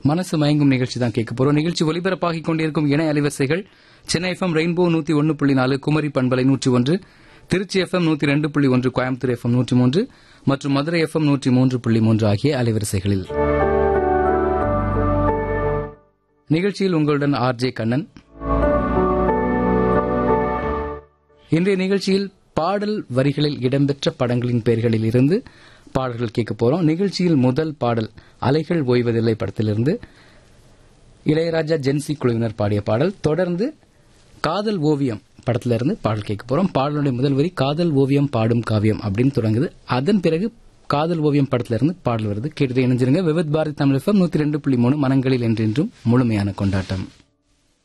மனசு மயங்கும் நிகழ்ச்சி தான் கேட்க போறோம் நிகழ்ச்சி ஒலிபரப்பாகிக் கொண்டிருக்கும் இணைய அலைவரிசைகள் சென்னை எஃப்எம் ரெயின்போ நூத்தி ஒன்னு புள்ளி நாலு குமரி பண்பலை நூற்றி ஒன்று திருச்சி எஃப்எம் நூத்தி ரெண்டு புள்ளி ஒன்று கோயம்புத்தூர் எஃப்எம் நூற்றி மூன்று மற்றும் மதுரை எஃப்எம் நூற்றி மூன்று புள்ளி மூன்று ஆகிய அலைவரிசைகளில் நிகழ்ச்சியில் உங்களுடன் ஆர் ஜே கண்ணன் இன்றைய நிகழ்ச்சியில் பாடல் வரிகளில் இடம்பெற்ற படங்களின் பெயர்களில் இருந்து பாடல்கள் கேட்க போறோம் நிகழ்ச்சியில் முதல் பாடல் அலைகள் ஓய்வதில்லை படத்திலிருந்து இளையராஜா ஜென்சி குழுவினர் பாடிய பாடல் தொடர்ந்து காதல் ஓவியம் படத்திலிருந்து பாடல் கேட்க போறோம் பாடலுடைய முதல் வரி காதல் ஓவியம் பாடும் காவியம் அப்படின்னு தொடங்குது அதன் பிறகு காதல் ஓவியம் படத்திலிருந்து பாடல் வருது கேட்டு இணைஞ்சிருங்க விவத் பாரதி தமிழ் எஃப்எம் நூத்தி ரெண்டு புள்ளி மூணு மனங்களில் என்றென்றும் முழுமையான கொண்டாட்டம்